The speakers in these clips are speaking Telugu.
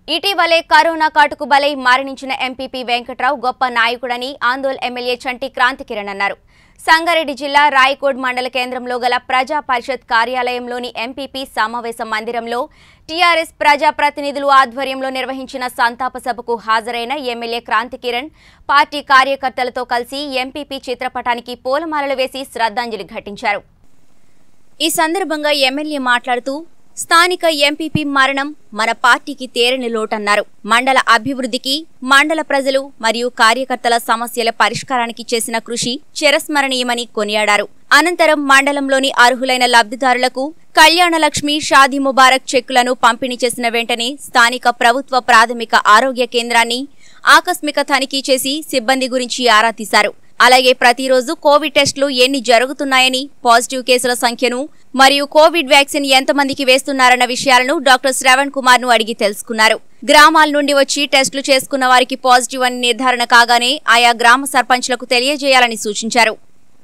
ఇటీవలే కరోనా కాటుకు బలై మరణించిన ఎంపీపీ వెంకట్రావు గొప్ప నాయకుడని ఆందోళ్ ఎమ్మెల్యే చంటి క్రాంతికిరణ్ అన్నారు సంగారెడ్డి జిల్లా రాయకోడ్ మండల కేంద్రంలో గల ప్రజా పరిషత్ కార్యాలయంలోని ఎంపీపీ సమావేశ మందిరంలో టీఆర్ఎస్ ప్రజా ప్రతినిధులు ఆధ్వర్యంలో నిర్వహించిన సంతాప సభకు హాజరైన ఎమ్మెల్యే క్రాంతికిరణ్ పార్టీ కార్యకర్తలతో కలిసి ఎంపీపీ చిత్రపటానికి పూలమాలలు వేసి శ్రద్ధాంజలి ఘటించారు ఈ సందర్భంగా ఎమ్మెల్యే మాట్లాడుతూ స్థానిక ఎంపీపీ మరణం మన పార్టీకి తేరని లోటన్నారు మండల అభివృద్ధికి మండల ప్రజలు మరియు కార్యకర్తల సమస్యల పరిష్కారానికి చేసిన కృషి చిరస్మరణీయమని కొనియాడారు అనంతరం మండలంలోని అర్హులైన లబ్ధిదారులకు కళ్యాణ లక్ష్మి షాదీ ముబారక్ చెక్కులను పంపిణీ చేసిన వెంటనే స్థానిక ప్రభుత్వ ప్రాథమిక ఆరోగ్య కేంద్రాన్ని ఆకస్మిక తనిఖీ చేసి సిబ్బంది గురించి ఆరా తీశారు అలాగే ప్రతిరోజు కోవిడ్ టెస్టులు ఎన్ని జరుగుతున్నాయని పాజిటివ్ కేసుల సంఖ్యను మరియు కోవిడ్ వ్యాక్సిన్ ఎంతమందికి వేస్తున్నారన్న విషయాలను డాక్టర్ శ్రవణ్ కుమార్ ను అడిగి తెలుసుకున్నారు గ్రామాల నుండి వచ్చి టెస్టులు చేసుకున్న వారికి పాజిటివ్ అని నిర్ధారణ కాగానే ఆయా గ్రామ సర్పంచ్లకు తెలియజేయాలని సూచించారు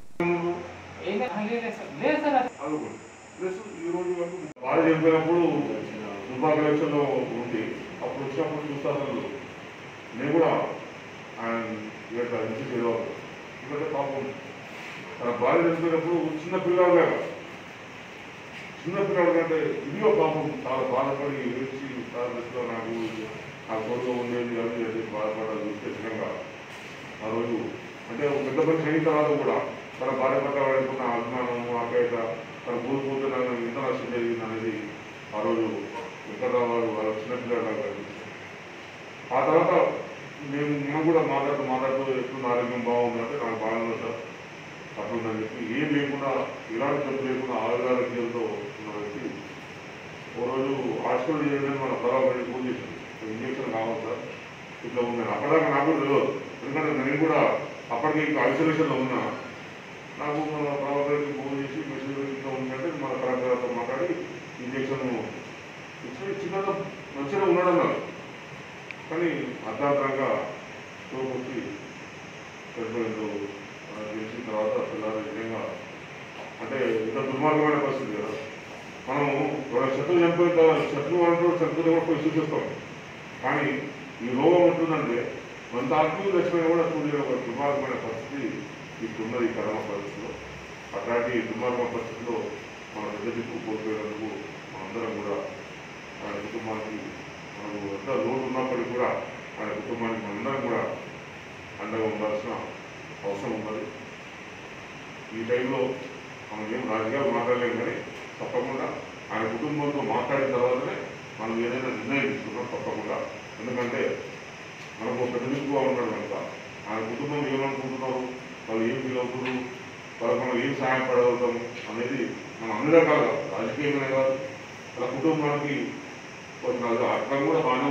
ఏం కాదు, లేదు సార్ లేదు సార్ అది. అనుకోండి ప్లస్ ఈ రోజు వరకు బాగా చనిపోయినప్పుడు దుర్భాగ్య ఎలక్షన్లో ఉంది అప్పుడు వచ్చినప్పుడు చూస్తే అసలు నేను కూడా ఆయన ఇట్లా నుంచి తెలియదు ఎందుకంటే పాపం తన భార్య చనిపోయినప్పుడు చిన్న పిల్లలుగా చిన్న పిల్లలు కంటే ఇదిగో పాపం చాలా బాధపడి ఏడ్చి చాలా దశలో నాకు నా కొడుకు ఉండేది అది అది బాధపడాలి చూస్తే నిజంగా ఆ రోజు అంటే ఒక పెద్ద పని అయిన తర్వాత కూడా తన భార్య పట్ల వాడుకున్న అభిమానం ఆప్యాయత తన కోల్పోతే నాకు ఎంత నష్టం జరిగింది అనేది ఆ రోజు వెంకటరావు గారు వాళ్ళ చిన్నపిల్లలు కనిపిస్తుంది ఆ తర్వాత మేము మనం కూడా మాట్లాడుతూ మాట్లాడుతూ ఎప్పుడు ఆరోగ్యం బాగుందంటే నాకు బాగుంది సార్ అట్లుందని చెప్పి ఏం లేకుండా ఇలాంటి జబ్బు లేకుండా ఆరోగ్యాలతో ఉన్న వ్యక్తి ఓ రోజు హాస్పిటల్ చేయడం మన బరాబరి ఫోన్ చేసింది ఇంజక్షన్ కావాలి సార్ ఇట్లా ఉంది అప్పటిదాకా నాకు కూడా తెలియదు ఎందుకంటే నేను కూడా అప్పటికి ఇంకా ఐసోలేషన్లో ఉన్నా నాకు మన బరాబరికి ఫోన్ చేసి మెసేజ్ ఇట్లా ఉందంటే మన కలెక్టర్తో మాట్లాడి ఇంజక్షన్ ఇచ్చి చిన్న మంచిగా ఉండడం నాకు కానీ అర్ధాంతరంగా స్ట్రోక్ వచ్చి చనిపోయిందో మనకు తెలిసిన తర్వాత పిల్లలు నిజంగా అంటే ఇంత దుర్మార్గమైన పరిస్థితి కదా మనం ఒక శత్రువు చనిపోయిన తర్వాత శత్రువు అంటూ శత్రువు కూడా పోయి సూచిస్తాం కానీ ఈ రోగం ఉంటుందంటే కొంత ఆత్మీయులు చచ్చిపోయినా కూడా చూడలేని ఒక దుర్మార్గమైన పరిస్థితి ఇప్పుడు ఉన్నది ఈ కరోనా పరిస్థితిలో అట్లాంటి దుర్మార్గ పరిస్థితిలో మన పెద్ద దిక్కు కోల్పోయినందుకు మనందరం కూడా ఆయన కుటుంబానికి మనకు ఎంత లోటు ఉన్నప్పటికీ కూడా ఆయన కుటుంబానికి మనందరం కూడా అండగా ఉండాల్సిన అవసరం ఉన్నది ఈ టైంలో మనం ఏం రాజకీయాలు మాట్లాడలేము కానీ తప్పకుండా ఆయన కుటుంబంతో మాట్లాడిన తర్వాతనే మనం ఏదైనా నిర్ణయం తీసుకున్నాం తప్పకుండా ఎందుకంటే మనకు ఒక దిక్కుగా ఉన్నాడు కనుక ఆయన కుటుంబం ఏమనుకుంటున్నారు వాళ్ళు ఏం ఫీల్ అవుతున్నారు వాళ్ళకి మనం ఏం సహాయపడగలుగుతాము అనేది మనం అన్ని రకాలుగా రాజకీయమైన కాదు వాళ్ళ కుటుంబానికి కొంచెం అట్లా కూడా బాగానే